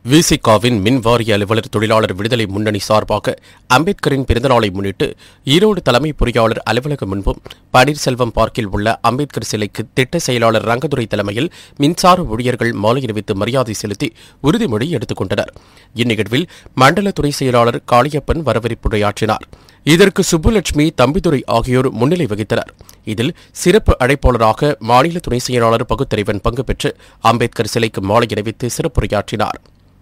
விசிகாவின் மின் வாரிய அலுவலர் தொழிலாளர் விடுதலை முன்னணி சார்பாக அம்பேத்கரின் பிறந்தநாளை முன்னிட்டு ஈரோடு தலைமை பொறியாளர் அலுவலகம் முன்பும் பன்னீர்செல்வம் பார்க்கில் உள்ள அம்பேத்கர் சிலைக்கு திட்ட செயலாளர் ரங்கதுரை தலைமையில் மின்சார ஊழியர்கள் மாலை அணிவித்து மரியாதை செலுத்தி உறுதிமொழி எடுத்துக் கொண்டனர் இந்நிகழ்வில் மண்டல துணை செயலாளர் காளியப்பன் வரவேற்புரையாற்றினார் இதற்கு சுப்புலட்சுமி தம்பிதுரை ஆகியோர் முன்னிலை வகித்தனர் இதில் சிறப்பு அழைப்பாளராக மாநில துணை செயலாளர் பகுத்தறிவன் பங்கு பெற்று அம்பேத்கர் சிலைக்கு மாலை அணிவித்து சிறப்புரையாற்றினார்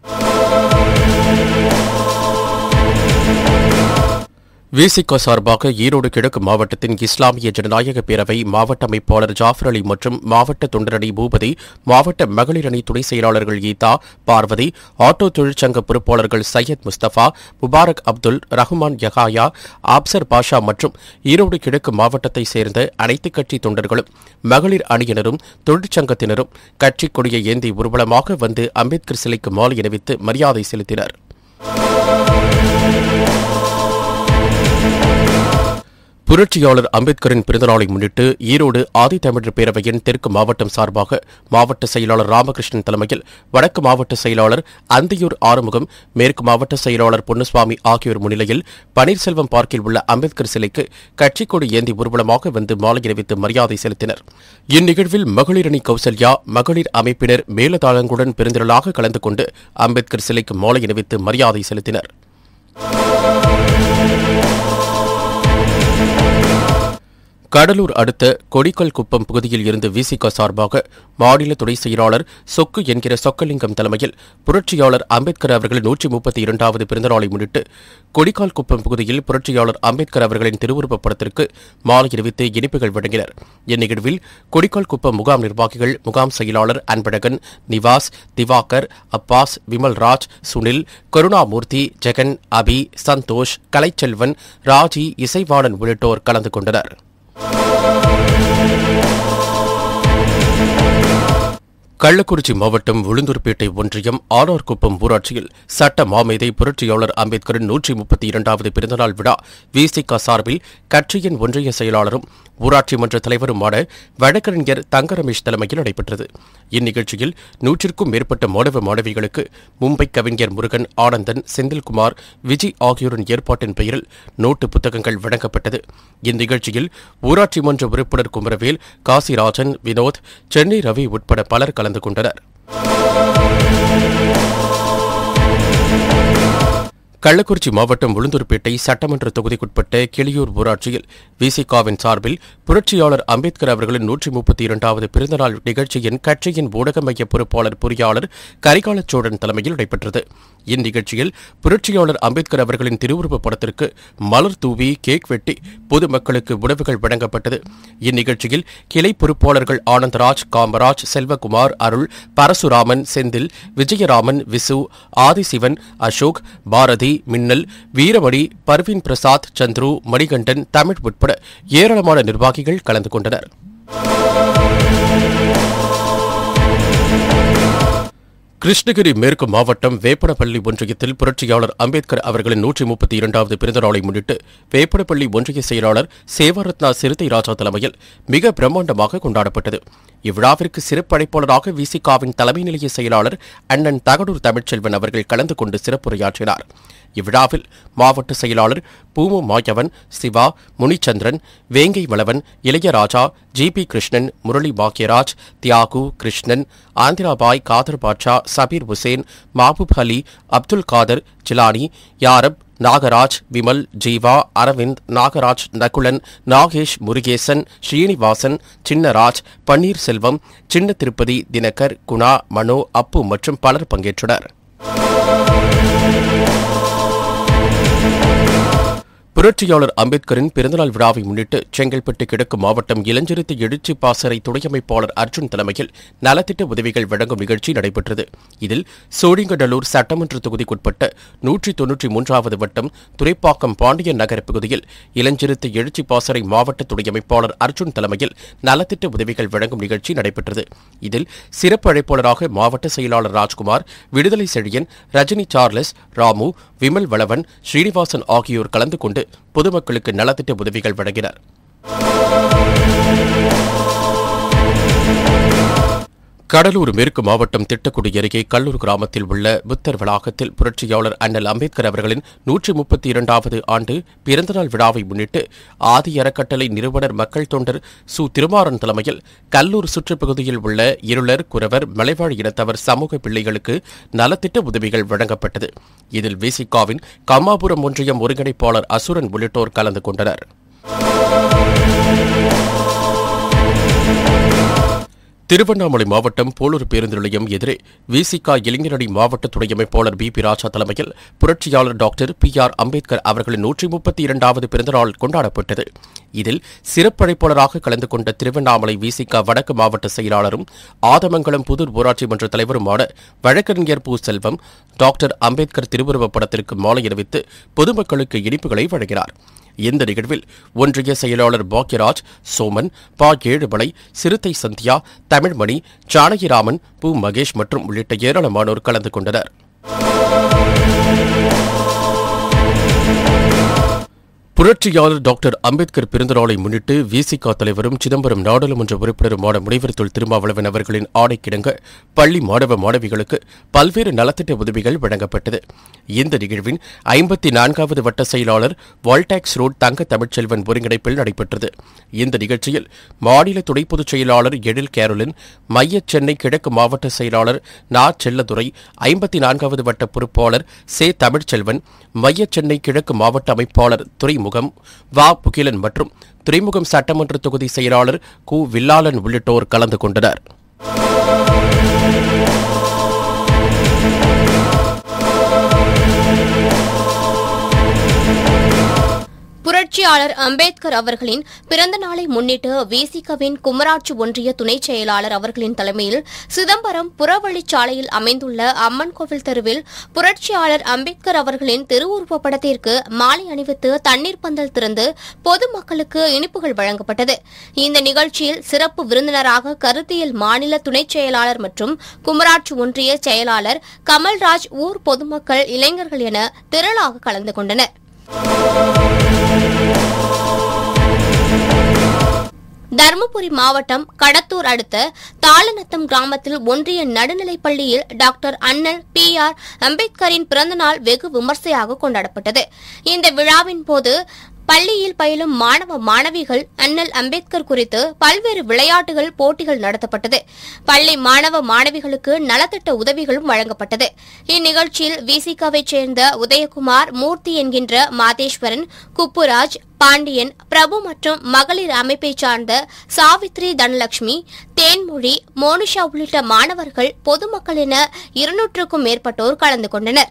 விசிக சார்பாக ஈரோடு கிழக்கு மாவட்டத்தின் இஸ்லாமிய ஜனநாயக பேரவை மாவட்ட அமைப்பாளர் ஜாஃபர் அலி மற்றும் மாவட்ட தொண்டரணி பூபதி மாவட்ட மகளிர் அணி துணை செயலாளர்கள் கீதா பார்வதி ஆட்டோ தொழிற்சங்க பொறுப்பாளர்கள் சையத் முஸ்தபா முபாரக் அப்துல் ரஹ்மான் யஹாயா ஆப்சர் பாஷா மற்றும் ஈரோடு கிழக்கு மாவட்டத்தைச் சேர்ந்த அனைத்துக் கட்சி தொண்டர்களும் மகளிர் அணியினரும் தொழிற்சங்கத்தினரும் கட்சிக் கொடியை ஏந்தி ஊர்வலமாக வந்து அம்பேத்கர் சிலைக்கு மாலை அணிவித்து மரியாதை செலுத்தினர் புரட்சியாளர் அம்பேத்கரின் பிறந்தநாளை முன்னிட்டு ஈரோடு ஆதித்தமிழர் பேரவையின் தெற்கு மாவட்டம் சார்பாக மாவட்ட செயலாளர் ராமகிருஷ்ணன் தலைமையில் வடக்கு மாவட்ட செயலாளர் அந்தியூர் ஆறுமுகம் மேற்கு மாவட்ட செயலாளர் பொன்னுசுவாமி ஆகியோர் முன்னிலையில் பன்னீர்செல்வம் பார்க்கில் உள்ள அம்பேத்கர் சிலைக்கு கட்சிக் கொடி ஏந்தி ஊர்வலமாக வந்து மாலை அணிவித்து மரியாதை செலுத்தினர் இந்நிகழ்வில் மகளிர் அணி கௌசல்யா மகளிர் அமைப்பினர் மேலதாளங்களுடன் பெருந்திரளாக கலந்து கொண்டு அம்பேத்கர் சிலைக்கு மாலை அணிவித்து மரியாதை செலுத்தினர் கடலூர் அடுத்த கொடிக்கல் குப்பம் பகுதியில் இருந்து விசிக சார்பாக மாநில துணை செயலாளர் சொக்கு என்கிற சொக்கலிங்கம் தலைமையில் புரட்சியாளர் அம்பேத்கர் அவர்களின் நூற்றி முப்பத்தி இரண்டாவது பிறந்தநாளை முன்னிட்டு கொடிக்கால் குப்பம் பகுதியில் புரட்சியாளர் அம்பேத்கர் அவர்களின் திருவுருவப் படத்திற்கு மாலை அணிவித்து இனிப்புகள் வழங்கினர் இந்நிகழ்வில் கொடிக்கால் குப்பம் முகாம் நிர்வாகிகள் முகாம் செயலாளர் அன்பழகன் நிவாஸ் திவாகர் அப்பாஸ் விமல்ராஜ் சுனில் கருணாமூர்த்தி ஜெகன் அபி சந்தோஷ் கலைச்செல்வன் ராஜி இசைவாணன் உள்ளிட்டோர் கலந்து கொண்டனர் கள்ளக்குறிச்சி மாவட்டம் உளுந்தூர்பேட்டை ஒன்றியம் ஆனார்குப்பம் ஊராட்சியில் சட்ட மாமேதை புரட்சியாளர் அம்பேத்கரின் நூற்றி முப்பத்தி இரண்டாவது பிறந்தநாள் விழா விசிக சார்பில் கட்சியின் ஒன்றிய செயலாளரும் ஊராட்சி மன்ற தலைவருமான வழக்கறிஞர் தங்கரமேஷ் தலைமையில் நடைபெற்றது இந்நிகழ்ச்சியில் நூற்றிற்கும் மேற்பட்ட மாணவ மாணவிகளுக்கு மும்பை கவிஞர் முருகன் ஆனந்தன் செந்தில்குமார் விஜய் ஆகியோரின் ஏற்பாட்டின் பெயரில் நோட்டு புத்தகங்கள் வழங்கப்பட்டது இந்நிகழ்ச்சியில் ஊராட்சி மன்ற உறுப்பினர் குமரவேல் காசிராஜன் வினோத் சென்னை ரவி உட்பட பலர் கலந்து கொண்டனர் கள்ளக்குறிச்சி மாவட்டம் உளுந்தூர்பேட்டை சட்டமன்ற தொகுதிக்குட்பட்ட கிளியூர் ஊராட்சியில் விசிகாவின் சார்பில் புரட்சியாளர் அம்பேத்கர் அவர்களின் நூற்றி முப்பத்தி இரண்டாவது பிறந்தநாள் நிகழ்ச்சியின் கட்சியின் ஊடக மைய பொறுப்பாளர் பொறியாளர் கரிகாலச்சோழன் தலைமையில் நடைபெற்றது இந்நிகழ்ச்சியில் புரட்சியாளர் அம்பேத்கர் அவர்களின் திருவுருவப் படத்திற்கு மலர் தூவி கேக் வெட்டி பொதுமக்களுக்கு உணவுகள் வழங்கப்பட்டது இந்நிகழ்ச்சியில் கிளை பொறுப்பாளர்கள் ஆனந்தராஜ் காமராஜ் செல்வகுமார் அருள் பரசுராமன் செந்தில் விஜயராமன் விசு ஆதிசிவன் அசோக் பாரதி மின்னல் வீரமணி பர்வீன் பிரசாத் சந்துரு மணிகண்டன் தமிழ் உட்பட ஏராளமான நிர்வாகிகள் கலந்து கொண்டனர் கிருஷ்ணகிரி மேற்கு மாவட்டம் வேப்பனப்பள்ளி ஒன்றியத்தில் புரட்சியாளர் அம்பேத்கர் அவர்களின் நூற்றி முப்பத்தி இரண்டாவது பிறந்தநாளை முன்னிட்டு வேப்பனப்பள்ளி ஒன்றிய செயலாளர் சேவாரத்னா சிறுத்தை ராஜா தலைமையில் மிக பிரம்மாண்டமாக கொண்டாடப்பட்டது இவ்விழாவிற்கு சிறப்பு அழைப்பாளராக விசிகாவின் தலைமை நிலைய செயலாளர் அண்ணன் தகடூர் தமிழ்ச்செல்வன் அவர்கள் கலந்து கொண்டு சிறப்புரையாற்றினார் இவ்விழாவில் மாவட்ட செயலாளர் பூமு மாயவன் சிவா முனிச்சந்திரன் வேங்கை வளவன் இளையராஜா ஜி பி கிருஷ்ணன் முரளி பாக்யராஜ் தியாகு கிருஷ்ணன் ஆந்திராபாய் காதர் பாட்ஷா சபீர் ஹுசேன் மாபூப் அலி அப்துல் காதர் ஜிலானி யாரப் நாகராஜ் விமல் ஜீவா அரவிந்த் நாகராஜ் நகுலன் நாகேஷ் முருகேசன் ஸ்ரீனிவாசன் சின்னராஜ் பன்னீர்செல்வம் சின்ன திருப்பதி தினகர் குணா மனோ அப்பு மற்றும் பலர் பங்கேற்றனர் புரட்சியாளர் அம்பேத்கரின் பிறந்தநாள் விழாவை முன்னிட்டு செங்கல்பட்டு கிழக்கு மாவட்டம் இளஞ்சிறுத்தை எழுச்சி பாசறை துணையமைப்பாளர் அர்ஜுன் தலைமையில் நலத்திட்ட உதவிகள் வழங்கும் நிகழ்ச்சி நடைபெற்றது இதில் சோழிங்கநல்லூர் சட்டமன்ற தொகுதிக்குட்பட்ட நூற்றி தொன்னூற்றி மூன்றாவது வட்டம் துரைப்பாக்கம் பாண்டியன் நகர் பகுதியில் இளஞ்சிறுத்தை எழுச்சி பாசறை மாவட்ட துணையமைப்பாளர் அர்ஜுன் தலைமையில் நலத்திட்ட உதவிகள் வழங்கும் நிகழ்ச்சி நடைபெற்றது இதில் சிறப்பு அழைப்பாளராக மாவட்ட செயலாளர் ராஜ்குமார் விடுதலை செழியன் ரஜினி சார்லஸ் ராமு விமல் வளவன் ஸ்ரீனிவாசன் ஆகியோர் கலந்து கொண்டு பொதுமக்களுக்கு நலத்திட்ட உதவிகள் வழங்கினர் கடலூர் மேற்கு மாவட்டம் திட்டக்குடி அருகே கல்லூர் கிராமத்தில் உள்ள புத்தர் வளாகத்தில் புரட்சியாளர் அண்ணல் அம்பேத்கர் அவர்களின் நூற்றி முப்பத்தி இரண்டாவது ஆண்டு பிறந்தநாள் விழாவை முன்னிட்டு ஆதி அறக்கட்டளை நிறுவனர் மக்கள் தொண்டர் சு திருமாறன் தலைமையில் கல்லூர் சுற்றுப்பகுதியில் உள்ள இருளர் குறவர் மலைவாழ் இனத்தவர் சமூக பிள்ளைகளுக்கு நலத்திட்ட உதவிகள் வழங்கப்பட்டது இதில் விசிகாவின் கம்மாபுரம் ஒன்றியம் ஒருங்கிணைப்பாளர் அசுரன் உள்ளிட்டோர் கலந்து கொண்டனர் திருவண்ணாமலை மாவட்டம் போலூர் பேருந்து நிலையம் எதிரே விசிகா இளைஞரணி மாவட்ட துணை அமைப்பாளர் பி பி ராஜா தலைமையில் புரட்சியாளர் டாக்டர் பி ஆர் அம்பேத்கர் அவர்களின் நூற்றி முப்பத்தி இரண்டாவது பிறந்தநாள் கொண்டாடப்பட்டது இதில் சிறப்பழைப்பாளராக கலந்து கொண்ட திருவண்ணாமலை விசிகா வடக்கு மாவட்ட செயலாளரும் ஆதமங்கலம் புதூர் ஊராட்சி மன்ற தலைவருமான வழக்கறிஞர் பூ செல்வம் டாக்டர் அம்பேத்கர் திருவுருவப் படத்திற்கு மாலை அணிவித்து பொதுமக்களுக்கு இனிப்புகளை வழங்கினார் இந்த நிகழ்வில் ஒன்றிய செயலாளர் பாக்யராஜ் சோமன் பா ஏழுமலை சிறுத்தை சந்தியா தமிழ்மணி ஜானகிராமன் பு மகேஷ் மற்றும் உள்ளிட்ட ஏராளமானோர் கலந்து கொண்டனர் புரட்சியாளர் டாக்டர் அம்பேத்கர் பிறந்தநாளை முன்னிட்டு விசிகா தலைவரும் சிதம்பரம் நாடாளுமன்ற உறுப்பினருமான முனைவர் தொல் திருமாவளவன் அவர்களின் ஆணைக்கிணங்க பள்ளி மாணவ மாணவிகளுக்கு பல்வேறு நலத்திட்ட உதவிகள் வழங்கப்பட்டது இந்த நிகழ்வின் ஐம்பத்தி நான்காவது வட்ட செயலாளர் வால்டாக்ஸ் ரோட் தங்க தமிழ்ச்செல்வன் ஒருங்கிணைப்பில் நடைபெற்றது இந்த நிகழ்ச்சியில் மாநில துணை பொதுச் செயலாளர் எழில் கேரோலின் மைய சென்னை கிழக்கு மாவட்ட செயலாளர் நா செல்லதுரை ஐம்பத்தி நான்காவது வட்ட பொறுப்பாளர் சே தமிழ்ச்செல்வன் மைய சென்னை கிழக்கு மாவட்ட அமைப்பாளர் துறைமுகம் வா புகிலன் மற்றும் துறைமுகம் சட்டமன்ற தொகுதி செயலாளர் கு வில்லாளன் உள்ளிட்டோர் கலந்து கொண்டனர் புரட்சியாளர் அம்பேத்கர் அவர்களின் பிறந்த நாளை முன்னிட்டு விசிகவின் குமராட்சி ஒன்றிய துணைச் செயலாளர் அவர்களின் தலைமையில் சிதம்பரம் புறவழிச்சாலையில் அமைந்துள்ள அம்மன் கோவில் தெருவில் புரட்சியாளர் அம்பேத்கர் அவர்களின் திருவுருவப் படத்திற்கு மாலை அணிவித்து தண்ணீர் பந்தல் திறந்து பொதுமக்களுக்கு இனிப்புகள் வழங்கப்பட்டது இந்த நிகழ்ச்சியில் சிறப்பு விருந்தினராக கருத்தியல் மாநில துணைச் செயலாளர் மற்றும் குமராட்சி ஒன்றிய செயலாளர் கமல்ராஜ் ஊர் பொதுமக்கள் இளைஞர்கள் என திரளாக கலந்து கொண்டனர் தருமபுரி மாவட்டம் கடத்தூர் அடுத்த தாளநத்தம் கிராமத்தில் ஒன்றிய நடுநிலைப் பள்ளியில் டாக்டர் அண்ணல் பி ஆர் அம்பேத்கரின் பிறந்தநாள் வெகு விமர்சையாக கொண்டாடப்பட்டது இந்த விழாவின் போது பள்ளியில் பயிலும் மாணவ மாணவிகள் அண்ணல் அம்பேத்கர் குறித்து பல்வேறு விளையாட்டுகள் போட்டிகள் நடத்தப்பட்டது பள்ளி மாணவ மாணவிகளுக்கு நலத்திட்ட உதவிகளும் வழங்கப்பட்டது இந்நிகழ்ச்சியில் விசிகாவைச் சேர்ந்த உதயகுமார் மூர்த்தி என்கின்ற மாதேஸ்வரன் குப்புராஜ் பாண்டியன் பிரபு மற்றும் மகளிர் அமைப்பைச் சார்ந்த சாவித்ரி தனலட்சுமி தேன்மொழி மோனிஷா உள்ளிட்ட மாணவர்கள் பொதுமக்கள் என இருநூற்றுக்கும் மேற்பட்டோர் கலந்து கொண்டனர்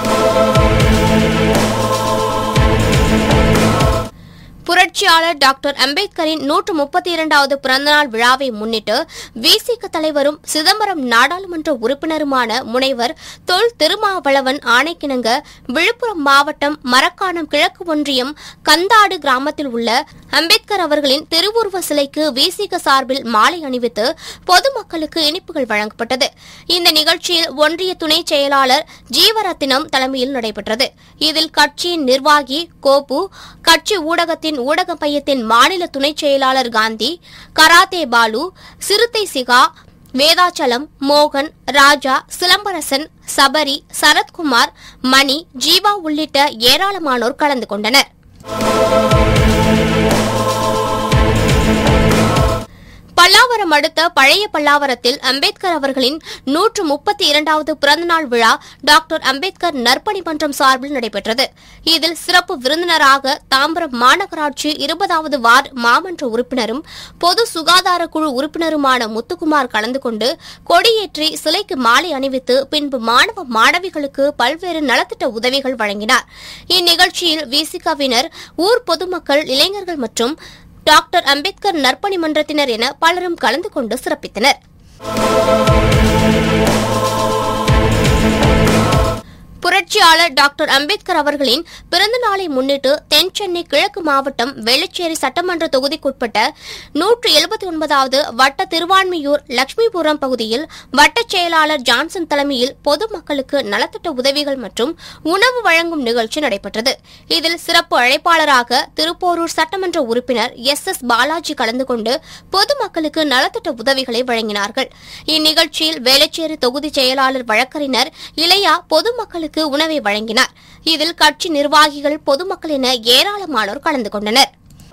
புரட்சியாளர் டாக்டர் அம்பேத்கரின் நூற்று முப்பத்தி இரண்டாவது பிறந்தநாள் விழாவை முன்னிட்டு விசிக தலைவரும் சிதம்பரம் நாடாளுமன்ற உறுப்பினருமான முனைவர் தொல் திருமாவளவன் ஆணைக்கிணங்க விழுப்புரம் மாவட்டம் மரக்காணம் கிழக்கு ஒன்றியம் கந்தாடு கிராமத்தில் உள்ள அம்பேத்கர் அவர்களின் திருவுருவ சிலைக்கு விசிக சார்பில் மாலை அணிவித்து பொதுமக்களுக்கு இனிப்புகள் வழங்கப்பட்டது இந்த நிகழ்ச்சியில் ஒன்றிய துணை செயலாளர் ஜீவரத்தினம் தலைமையில் நடைபெற்றது இதில் கட்சியின் நிர்வாகி கோபு கட்சி ஊடகத்தின் ஊடக மையத்தின் மாநில துணைச் செயலாளர் காந்தி கராத்தே பாலு சிறுத்தை சிகா வேதாச்சலம் மோகன் ராஜா சிலம்பரசன் சபரி சரத்குமார் மணி ஜீவா உள்ளிட்ட ஏராளமானோர் கலந்து கொண்டனர் பல்லாவரம் அடுத்த பழைய பல்லாவரத்தில் அம்பேத்கர் அவர்களின் நூற்று முப்பத்தி இரண்டாவது பிறந்தநாள் விழா டாக்டர் அம்பேத்கர் நற்பணி மன்றம் சார்பில் நடைபெற்றது இதில் சிறப்பு விருந்தினராக தாம்பரம் மாநகராட்சி இருபதாவது வார்டு மாமன்ற உறுப்பினரும் பொது சுகாதார குழு உறுப்பினருமான முத்துக்குமார் கலந்து கொண்டு கொடியேற்றி சிலைக்கு மாலை அணிவித்து பின்பு மாணவ மாணவிகளுக்கு பல்வேறு நலத்திட்ட உதவிகள் வழங்கினார் இந்நிகழ்ச்சியில் விசிகாவினர் ஊர் பொதுமக்கள் இளைஞர்கள் மற்றும் டாக்டர் அம்பேத்கர் நற்பணி மன்றத்தினர் என பலரும் கலந்து கொண்டு சிறப்பித்தனர் புரட்சியாளர் டாக்டர் அம்பேத்கர் அவர்களின் பிறந்த நாளை முன்னிட்டு தென் சென்னை கிழக்கு மாவட்டம் வேளச்சேரி சட்டமன்ற தொகுதிக்குட்பட்ட நூற்று எழுபத்தி ஒன்பதாவது வட்ட திருவான்மியூர் லட்சுமிபுரம் பகுதியில் வட்டச் செயலாளர் ஜான்சன் தலைமையில் பொதுமக்களுக்கு நலத்திட்ட உதவிகள் மற்றும் உணவு வழங்கும் நிகழ்ச்சி நடைபெற்றது இதில் சிறப்பு அழைப்பாளராக திருப்போரூர் சட்டமன்ற உறுப்பினர் எஸ் எஸ் பாலாஜி கலந்து கொண்டு பொதுமக்களுக்கு நலத்திட்ட உதவிகளை வழங்கினார்கள் இந்நிகழ்ச்சியில் வேளச்சேரி தொகுதி செயலாளர் வழக்கறிஞர் இளையா பொதுமக்களுக்கு உணவை வழங்கினார் இதில் கட்சி நிர்வாகிகள் பொதுமக்கள் என ஏராளமானோர் கலந்து கொண்டனர்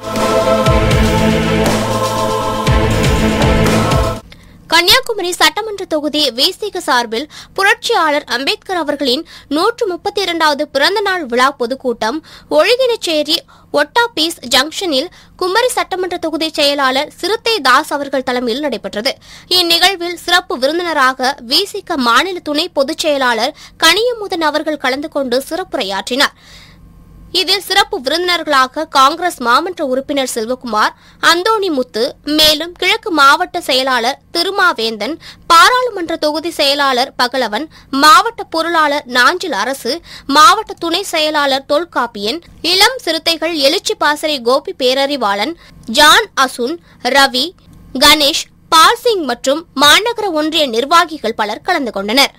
கன்னியாகுமரி சட்டமன்ற தொகுதி விசிக சார்பில் புரட்சியாளர் அம்பேத்கர் அவர்களின் நூற்று முப்பத்தி இரண்டாவது பிறந்த நாள் விழா பொதுக்கூட்டம் ஒழுகினச்சேரி ஒட்டாபீஸ் ஜங்ஷனில் குமரி சட்டமன்ற தொகுதி செயலாளர் சிறுத்தை தாஸ் அவர்கள் தலைமையில் நடைபெற்றது இந்நிகழ்வில் சிறப்பு விருந்தினராக விசிக மாநில துணை பொதுச் செயலாளர் கனியமுதன் அவர்கள் கலந்து கொண்டு சிறப்புரையாற்றினார் இதில் சிறப்பு விருந்தினர்களாக காங்கிரஸ் மாமன்ற உறுப்பினர் செல்வகுமார் அந்தோணி முத்து மேலும் கிழக்கு மாவட்ட செயலாளர் திருமாவேந்தன் பாராளுமன்ற தொகுதி செயலாளர் பகலவன் மாவட்ட பொருளாளர் நாஞ்சில் அரசு மாவட்ட துணை செயலாளர் தொல்காப்பியன் இளம் சிறுத்தைகள் எழுச்சி பாசறை கோபி பேரறிவாளன் ஜான் அசுன் ரவி கணேஷ் பால்சிங் மற்றும் மாநகர ஒன்றிய நிர்வாகிகள் பலர் கலந்து கொண்டனர்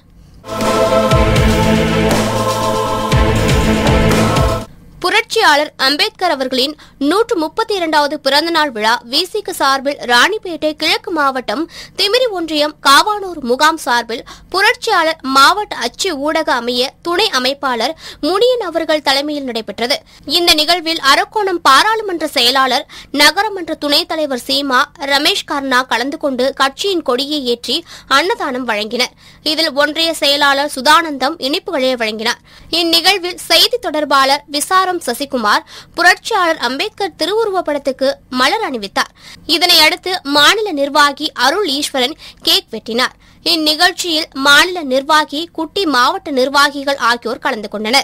புரட்சியாளர் அம்பேத்கர் அவர்களின் நூற்று முப்பத்தி இரண்டாவது பிறந்தநாள் விழா விசிக சார்பில் ராணிப்பேட்டை கிழக்கு மாவட்டம் திமிரி ஒன்றியம் காவானூர் முகாம் சார்பில் புரட்சியாளர் மாவட்ட அச்சு ஊடக அமைய துணை அமைப்பாளர் முனியன் அவர்கள் தலைமையில் நடைபெற்றது இந்த நிகழ்வில் அரக்கோணம் பாராளுமன்ற செயலாளர் நகரமன்ற துணைத் தலைவர் சீமா ரமேஷ் கர்ணா கலந்து கொண்டு கட்சியின் கொடியை ஏற்றி அன்னதானம் வழங்கினர் இதில் ஒன்றிய செயலாளர் சுதானந்தம் இனிப்புகளை வழங்கினார் இந்நிகழ்வில் செய்தி தொடர்பாளர் விசாரம் சசிகுமார் புரட்சியாளர் அம்பேத்கர் திருவுருவப் படத்துக்கு மலர் அணிவித்தார் இதனை அடுத்து மாநில நிர்வாகி அருள் ஈஸ்வரன் கேக் வெட்டினார் இந்நிகழ்ச்சியில் மாநில நிர்வாகி குட்டி மாவட்ட நிர்வாகிகள் ஆகியோர் கலந்து கொண்டனர்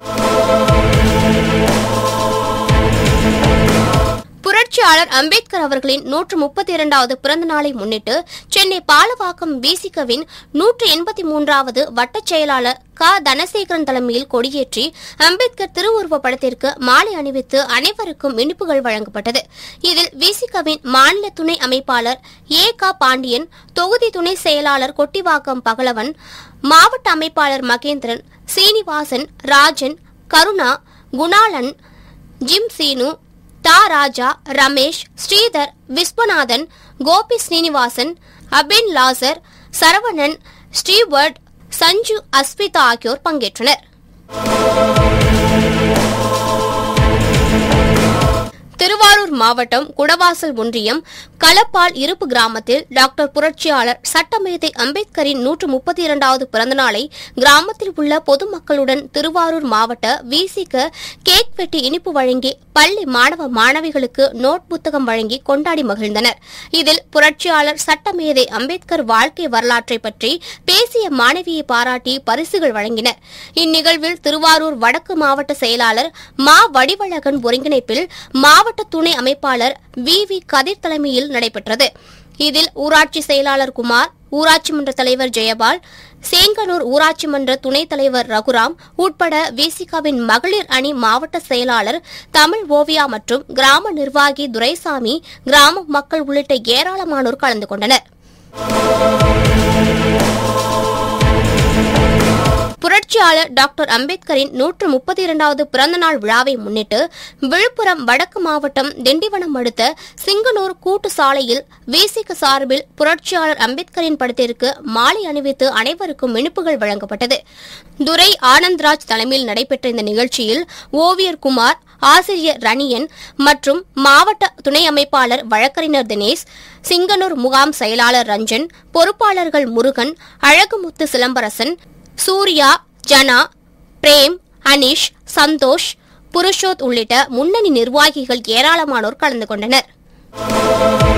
புரட்சியாளர் அம்பேத்கர் அவர்களின் நூற்று முப்பத்தி இரண்டாவது பிறந்த நாளை முன்னிட்டு சென்னை பாலவாக்கம் பிசிகவின் நூற்று எண்பத்தி மூன்றாவது வட்டச் செயலாளர் க தனசேகரன் தலைமையில் கொடியேற்றி அம்பேத்கர் திருவுருவப் படத்திற்கு மாலை அணிவித்து அனைவருக்கும் இனிப்புகள் வழங்கப்பட்டது இதில் விசிகவின் மாநில துணை அமைப்பாளர் ஏ க பாண்டியன் தொகுதி துணை செயலாளர் கொட்டிவாக்கம் பகலவன் மாவட்ட அமைப்பாளர் மகேந்திரன் சீனிவாசன் ராஜன் கருணா குணாலன் ஜிம் சீனு தா ராஜா ரமேஷ் ஸ்ரீதர் விஸ்வநாதன் கோபி ஸ்ரீனிவாசன் அபின் லாசர் சரவணன் ஸ்ரீவர்ட் சஞ்சு அஸ்மிதா ஆகியோர் பங்கேற்றனர் திருவாரூர் மாவட்டம் குடவாசல் ஒன்றியம் களப்பால் இருப்பு கிராமத்தில் டாக்டர் புரட்சியாளர் சட்டமேதை அம்பேத்கரின் நூற்று முப்பத்தி இரண்டாவது பிறந்தநாளை கிராமத்தில் உள்ள பொதுமக்களுடன் திருவாரூர் மாவட்ட விசிக கேக் வெட்டி இனிப்பு வழங்கி பள்ளி மாணவ மாணவிகளுக்கு நோட் புத்தகம் வழங்கி கொண்டாடி மகிழ்ந்தனர் இதில் புரட்சியாளர் சட்டமேதை அம்பேத்கர் வாழ்க்கை வரலாற்றை பற்றி பேசிய மாணவியை பாராட்டி பரிசுகள் வழங்கினர் இந்நிகழ்வில் திருவாரூர் வடக்கு மாவட்ட செயலாளர் மா வடிவழகன் ஒருங்கிணைப்பில் மாவட்ட துணை அமைப்பாளர் வி வி கதிர் தலைமையில் நடைபெற்றது இதில் ஊராட்சி செயலாளர் குமார் ஊராட்சி மன்ற தலைவர் ஜெயபால் சேங்கனூர் ஊராட்சி மன்ற துணைத் தலைவர் ரகுராம் உட்பட விசிகாவின் மகளிர் அணி மாவட்ட செயலாளர் தமிழ் ஓவியா மற்றும் கிராம நிர்வாகி துரைசாமி கிராம மக்கள் உள்ளிட்ட ஏராளமானோர் கலந்து கொண்டனர் புரட்சியாளர் டாக்டர் அம்பேத்கரின் நூற்று முப்பத்தி இரண்டாவது பிறந்தநாள் விழாவை முன்னிட்டு விழுப்புரம் வடக்கு மாவட்டம் திண்டிவனம் அடுத்த சிங்கனூர் கூட்டு சாலையில் விசிக சார்பில் புரட்சியாளர் அம்பேத்கரின் படத்திற்கு மாலை அணிவித்து அனைவருக்கும் இனிப்புகள் வழங்கப்பட்டது துரை ஆனந்த்ராஜ் தலைமையில் நடைபெற்ற இந்த நிகழ்ச்சியில் ஓவியர் குமார் ஆசிரியர் ரணியன் மற்றும் மாவட்ட துணை அமைப்பாளர் வழக்கறிஞர் தினேஷ் சிங்கனூர் முகாம் செயலாளர் ரஞ்சன் பொறுப்பாளர்கள் முருகன் அழகுமுத்து சிலம்பரசன் சூர்யா ஜனா பிரேம் அனிஷ் சந்தோஷ் புருஷோத் உள்ளிட்ட முன்னணி நிர்வாகிகள் ஏராளமானோர் கலந்து கொண்டனர்